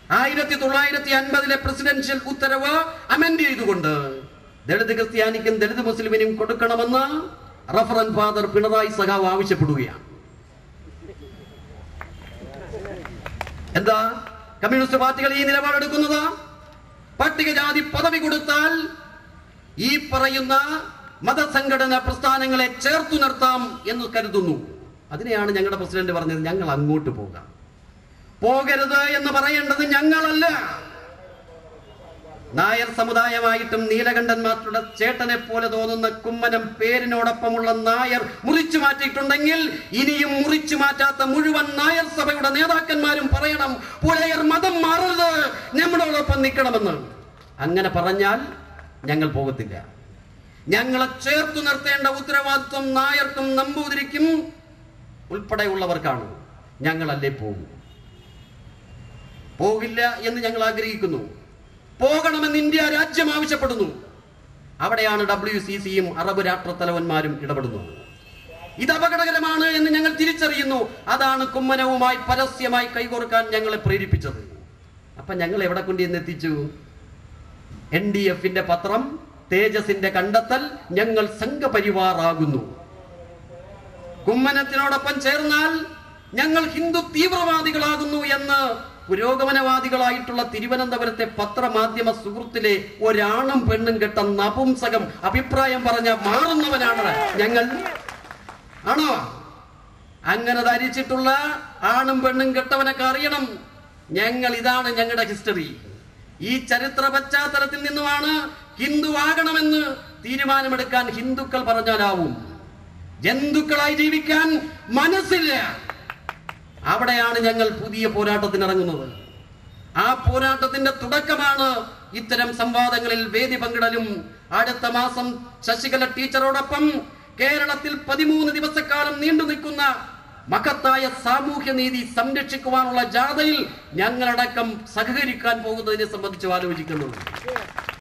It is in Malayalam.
ആയിരത്തി തൊള്ളായിരത്തി അൻപതിലെ പ്രസിഡൻഷ്യൽ ഉത്തരവ് അമെൻഡ് ചെയ്തുകൊണ്ട് ദളിത് ക്രിസ്ത്യാനിക്കും ദളിത് മുസ്ലിമിനും കൊടുക്കണമെന്ന് റഫറൻ ഫാദർ പിണറായി സഖാവ് ആവശ്യപ്പെടുകയാണ് എന്താ കമ്മ്യൂണിസ്റ്റ് പാർട്ടികൾ ഈ നിലപാടെടുക്കുന്നത് പട്ടികജാതി പദവി കൊടുത്താൽ ഈ പറയുന്ന മതസംഘടന പ്രസ്ഥാനങ്ങളെ ചേർത്തു നിർത്താം എന്ന് കരുതുന്നു അതിനെയാണ് ഞങ്ങളുടെ പ്രസിഡന്റ് പറഞ്ഞത് ഞങ്ങൾ അങ്ങോട്ട് പോകാം പോകരുത് എന്ന് പറയേണ്ടത് ഞങ്ങളല്ല നായർ സമുദായമായിട്ടും നീലകണ്ഠൻ മാസ്റ്ററുടെ ചേട്ടനെ പോലെ തോന്നുന്ന കുമ്മനം പേരിനോടൊപ്പമുള്ള നായർ മുറിച്ചു മാറ്റിയിട്ടുണ്ടെങ്കിൽ ഇനിയും മുറിച്ചു മാറ്റാത്ത മുഴുവൻ നായർ സഭയുടെ നേതാക്കന്മാരും പറയണം പുലയർ മതം മാറരുത് നമ്മളോടൊപ്പം നിൽക്കണമെന്ന് അങ്ങനെ പറഞ്ഞാൽ ഞങ്ങൾ പോകത്തില്ല ഞങ്ങളെ ചേർത്തു നിർത്തേണ്ട ഉത്തരവാദിത്വം നായർക്കും നമ്പൂതിരിക്കും ഉൾപ്പെടെയുള്ളവർക്കാണ് ഞങ്ങളല്ലേ പോകും പോകില്ല എന്ന് ഞങ്ങൾ ആഗ്രഹിക്കുന്നു പോകണമെന്ന് ഇന്ത്യ രാജ്യം ആവശ്യപ്പെടുന്നു അവിടെയാണ് ഡബ്ല്യു സി സിയും അറബ് രാഷ്ട്രത്തലവന്മാരും ഇടപെടുന്നത് ഇത് അപകടകരമാണ് എന്ന് ഞങ്ങൾ തിരിച്ചറിയുന്നു അതാണ് കുമ്മനവുമായി പരസ്യമായി കൈകോർക്കാൻ ഞങ്ങളെ പ്രേരിപ്പിച്ചത് അപ്പൊ ഞങ്ങൾ എവിടെ കൊണ്ടുവന്ന് എത്തിച്ചു എൻ ഡി എഫിന്റെ പത്രം തേജസിന്റെ കണ്ടെത്തൽ ഞങ്ങൾ സംഘപരിവാറാകുന്നു കുമ്മനത്തിനോടൊപ്പം ചേർന്നാൽ ഞങ്ങൾ ഹിന്ദു തീവ്രവാദികളാകുന്നു എന്ന് പുരോഗമനവാദികളായിട്ടുള്ള തിരുവനന്തപുരത്തെ പത്രമാധ്യമ സുഹൃത്തിലെ ഒരാണും പെണ്ണും കെട്ട നപുംസകം അഭിപ്രായം പറഞ്ഞ മാറുന്നവനാണ് ഞങ്ങൾ ആണോ അങ്ങനെ ധരിച്ചിട്ടുള്ള ആണും പെണ്ണും കെട്ടവനൊക്കെ അറിയണം ഞങ്ങൾ ഇതാണ് ഞങ്ങളുടെ ഹിസ്റ്ററി ഈ ചരിത്ര പശ്ചാത്തലത്തിൽ നിന്നുമാണ് ഹിന്ദു ആകണമെന്ന് തീരുമാനമെടുക്കാൻ ഹിന്ദുക്കൾ പറഞ്ഞാലാവും ജന്തുക്കളായി ജീവിക്കാൻ മനസ്സില്ല അവിടെയാണ് ഞങ്ങൾ പുതിയ പോരാട്ടത്തിന് ഇറങ്ങുന്നത് ആ പോരാട്ടത്തിന്റെ തുടക്കമാണ് ഇത്തരം സംവാദങ്ങളിൽ വേദി പങ്കിടലും അടുത്ത മാസം ശശികല ടീച്ചറോടൊപ്പം കേരളത്തിൽ പതിമൂന്ന് ദിവസക്കാലം നീണ്ടു നിൽക്കുന്ന മഹത്തായ സാമൂഹ്യ നീതി സംരക്ഷിക്കുവാനുള്ള ജാഥയിൽ ഞങ്ങളടക്കം സഹകരിക്കാൻ പോകുന്നതിനെ സംബന്ധിച്ച് ആലോചിക്കുന്നത്